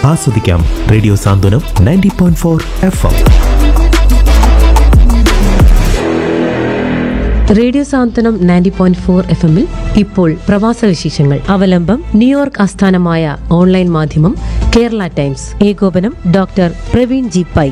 ആസ്വദിക്കാം radio Santhwanam ninety point four F M radio Santhwanam ninety point four F എമ്മിൽ ഇപ്പോൾ പ്രവാസ വിശേഷങ്ങൾ അവലംബം ന്യൂയോർക്ക് ആസ്ഥാനമായ ഓൺലൈൻ മാധ്യമം കേരള ടൈംസ് ഏകോപനം ഡോക്ടർ പ്രവീൺ ജി പൈ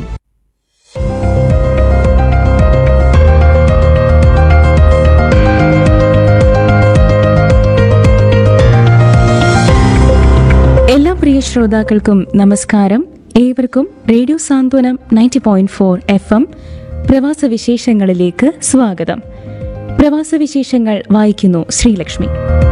എല്ലാ പ്രിയ ശ്രോതാക്കൾക്കും നമസ്കാരം ഏവർക്കും radio Santhwanam ninety point four F M പ്രവാസ വിശേഷങ്ങളിലേക്ക് സ്വാഗതം പ്രവാസ വിശേഷങ്ങൾ വായിക്കുന്നു ശ്രീലക്ഷ്മി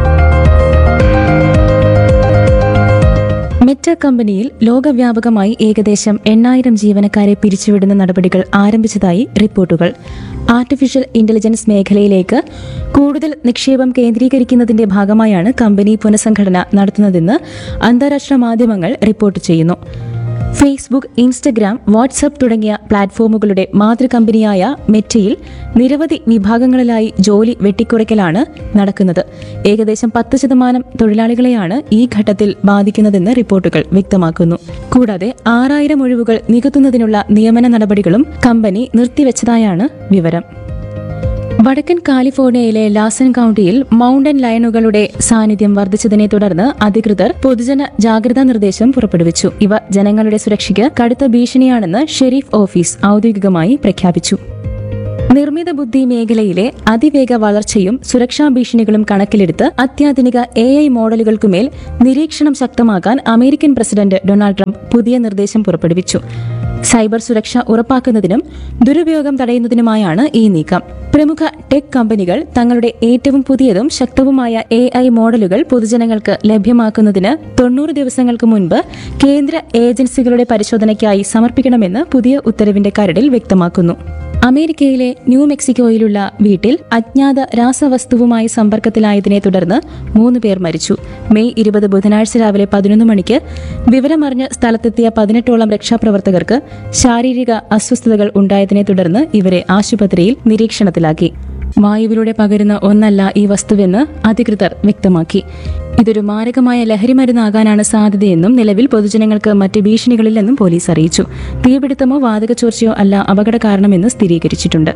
മെറ്റ കമ്പനിയിൽ ലോകവ്യാപകമായി ഏകദേശം എണ്ണായിരം ജീവനക്കാരെ പിരിച്ചുവിടുന്ന നടപടികൾ ആരംഭിച്ചതായി റിപ്പോർട്ടുകൾ ആർട്ടിഫിഷ്യൽ ഇന്റലിജൻസ് മേഖലയിലേക്ക് കൂടുതൽ നിക്ഷേപം കേന്ദ്രീകരിക്കുന്നതിന്റെ ഭാഗമായാണ് കമ്പനി പുനഃസംഘടന നടത്തുന്നതെന്ന് അന്താരാഷ്ട്ര മാധ്യമങ്ങൾ റിപ്പോർട്ട് ചെയ്യുന്നു ഫേസ്ബുക്ക് ഇൻസ്റ്റഗ്രാം വാട്സപ്പ് തുടങ്ങിയ പ്ലാറ്റ്ഫോമുകളുടെ മാതൃകമ്പനിയായ മെറ്റയിൽ നിരവധി വിഭാഗങ്ങളിലായി ജോലി വെട്ടിക്കുറയ്ക്കലാണ് നടക്കുന്നത് ഏകദേശം പത്ത് ശതമാനം തൊഴിലാളികളെയാണ് ഈ ഘട്ടത്തിൽ ബാധിക്കുന്നതെന്ന് റിപ്പോർട്ടുകൾ വ്യക്തമാക്കുന്നു കൂടാതെ ആറായിരം ഒഴിവുകൾ നികത്തുന്നതിനുള്ള നിയമന നടപടികളും കമ്പനി നിർത്തിവെച്ചതായാണ് വിവരം വടക്കൻ കാലിഫോർണിയയിലെ ലാസൻ കൌണ്ടിയിൽ മൗണ്ടൻ ലയണുകളുടെ സാന്നിധ്യം വർദ്ധിച്ചതിനെ തുടർന്ന് അധികൃതർ പൊതുജന ജാഗ്രതാ നിർദ്ദേശം പുറപ്പെടുവിച്ചു ഇവ ജനങ്ങളുടെ സുരക്ഷയ്ക്ക് കടുത്ത ഭീഷണിയാണെന്ന് ഷെരീഫ് ഓഫീസ് ഔദ്യോഗികമായി പ്രഖ്യാപിച്ചു നിർമ്മിത ബുദ്ധി മേഖലയിലെ അതിവേഗ വളർച്ചയും സുരക്ഷാ ഭീഷണികളും കണക്കിലെടുത്ത് അത്യാധുനിക എ ഐ മോഡലുകൾക്കുമേൽ നിരീക്ഷണം ശക്തമാക്കാൻ അമേരിക്കൻ പ്രസിഡന്റ് ഡൊണാൾഡ് ട്രംപ് പുതിയ നിർദ്ദേശം പുറപ്പെടുവിച്ചു സൈബർ സുരക്ഷ ഉറപ്പാക്കുന്നതിനും ദുരുപയോഗം തടയുന്നതിനുമായാണ് ഈ നീക്കം പ്രമുഖ ടെക് കമ്പനികൾ തങ്ങളുടെ ഏറ്റവും പുതിയതും ശക്തവുമായ എ ഐ മോഡലുകൾ പൊതുജനങ്ങൾക്ക് ലഭ്യമാക്കുന്നതിന് തൊണ്ണൂറ് ദിവസങ്ങൾക്ക് മുൻപ് കേന്ദ്ര ഏജൻസികളുടെ പരിശോധനയ്ക്കായി സമർപ്പിക്കണമെന്ന് പുതിയ ഉത്തരവിന്റെ കരടിൽ വ്യക്തമാക്കുന്നു അമേരിക്കയിലെ ന്യൂ മെക്സിക്കോയിലുള്ള വീട്ടിൽ അജ്ഞാത രാസവസ്തുവുമായി സമ്പർക്കത്തിലായതിനെ തുടർന്ന് മൂന്ന് പേർ മരിച്ചു മെയ് ഇരുപത് ബുധനാഴ്ച രാവിലെ പതിനൊന്ന് മണിക്ക് വിവരമറിഞ്ഞ് സ്ഥലത്തെത്തിയ പതിനെട്ടോളം രക്ഷാപ്രവർത്തകർക്ക് ശാരീരിക അസ്വസ്ഥതകൾ ഉണ്ടായതിനെ തുടർന്ന് ഇവരെ ആശുപത്രിയിൽ നിരീക്ഷണത്തിലാക്കി വായുവിലൂടെ പകരുന്ന ഒന്നല്ല ഈ വസ്തുവെന്ന് അധികൃതർ വ്യക്തമാക്കി ഇതൊരു മാരകമായ ലഹരിമരുന്നാകാനാണ് സാധ്യതയെന്നും നിലവിൽ പൊതുജനങ്ങൾക്ക് മറ്റ് ഭീഷണികളില്ലെന്നും പോലീസ് അറിയിച്ചു തീപിടുത്തമോ വാതക ചോർച്ചയോ അല്ല അപകട കാരണമെന്ന് സ്ഥിരീകരിച്ചിട്ടുണ്ട്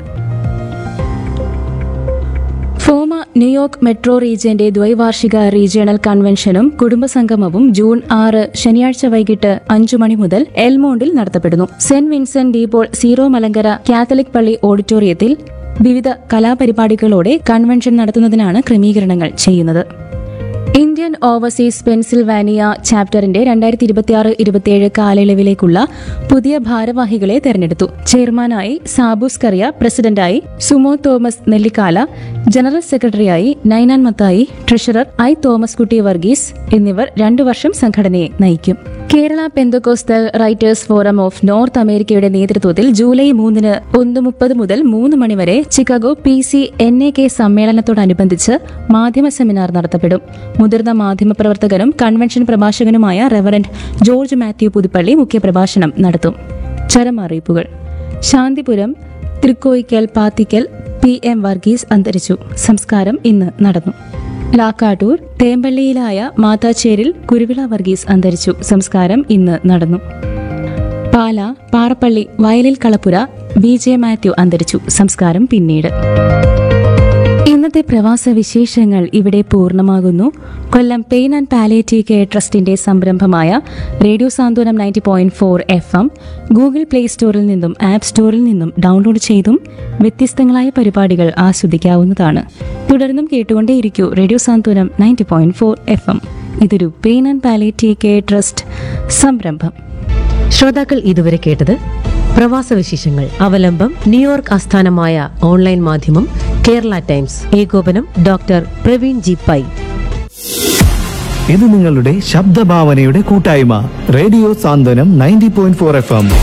ഫോമ ന്യൂയോർക്ക് മെട്രോ റീജിയന്റെ ദ്വൈവാർഷിക റീജിയണൽ കൺവെൻഷനും കുടുംബസംഗമവും ജൂൺ ആറ് ശനിയാഴ്ച വൈകിട്ട് അഞ്ചു മണി മുതൽ എൽമോണ്ടിൽ നടത്തപ്പെടുന്നു Saint Vincent DePaul Syro Malankara Catholic പള്ളി ഓഡിറ്റോറിയത്തിൽ വിവിധ കലാപരിപാടികളോടെ കൺവെൻഷൻ നടത്തുന്നതിനാണ് ക്രമീകരണങ്ങൾ ചെയ്യുന്നത് ഇന്ത്യൻ ഓവർസീസ് പെൻസിൽവാനിയ ചാപ്റ്ററിന്റെ രണ്ടായിരത്തി ഇരുപത്തിയാറ് ഇരുപത്തിയേഴ് കാലയളവിലേക്കുള്ള പുതിയ ഭാരവാഹികളെ തെരഞ്ഞെടുത്തു ചെയർമാനായി സാബൂസ് കറിയ പ്രസിഡന്റായി സുമോ തോമസ് നെല്ലിക്കാല ജനറൽ സെക്രട്ടറിയായി Ninan Mathai treasurer I Thomas Kutty Varghese എന്നിവർ രണ്ടു വർഷം സംഘടനയെ നയിക്കും Kerala Pentecostal writers forum of North അമേരിക്കയുടെ നേതൃത്വത്തിൽ ജൂലൈ മൂന്നിന് ഒന്ന് മുപ്പത് മുതൽ മൂന്ന് മണിവരെ Chicago P C N A K സമ്മേളനത്തോടനുബന്ധിച്ച് മാധ്യമ സെമിനാർ നടത്തപ്പെടും മുതിർന്ന മാധ്യമപ്രവർത്തകനും കൺവെൻഷൻ പ്രഭാഷകനുമായ റെവറന്റ് ജോർജ് മാത്യു പുതുപ്പള്ളി മുഖ്യപ്രഭാഷണം നടത്തും ചരമറിയിപ്പുകൾ ശാന്തിപുരം തൃക്കോയിക്കൽ പാത്തിക്കൽ പി എം വർഗീസ് അന്തരിച്ചു സംസ്കാരം ഇന്ന് നടന്നു ലാക്കാട്ടൂർ തേമ്പള്ളിയിലായ മാതാച്ചേരിൽ കുരുവിള വർഗീസ് അന്തരിച്ചു സംസ്കാരം ഇന്ന് നടന്നു പാല പാറപ്പള്ളി വയലിൽ കളപ്പുര വി ജെ മാത്യു അന്തരിച്ചു സംസ്കാരം പിന്നീട് ഇന്നത്തെ പ്രവാസ വിശേഷങ്ങൾ ഇവിടെ പൂർണ്ണമാകുന്നു Kollam pain and palliative care ട്രസ്റ്റിന്റെ സംരംഭമായ radio Santhwanam ninety point four F M Google play സ്റ്റോറിൽ നിന്നും ആപ്പ് സ്റ്റോറിൽ നിന്നും ഡൗൺലോഡ് ചെയ്തും വ്യത്യസ്തങ്ങളായ പരിപാടികൾ ആസ്വദിക്കാവുന്നതാണ് തുടർന്നും കേട്ടുകൊണ്ടേയിരിക്കൂ radio Santhwanam ninety point four F M ഇതൊരു pain and palliative care trust സംരംഭം ശ്രോതാക്കൾ ഇതുവരെ കേട്ടത് പ്രവാസ വിശേഷങ്ങൾ അവലംബം ന്യൂയോർക്ക് ആസ്ഥാനമായ ഓൺലൈൻ മാധ്യമം കേരള ടൈംസ് ഏകോപനം ഡോക്ടർ പ്രവീൺ ജി പൈ ഇത് നിങ്ങളുടെ ശബ്ദഭാവനയുടെ കൂട്ടായ്മ radio Santhwanam ninety point four F M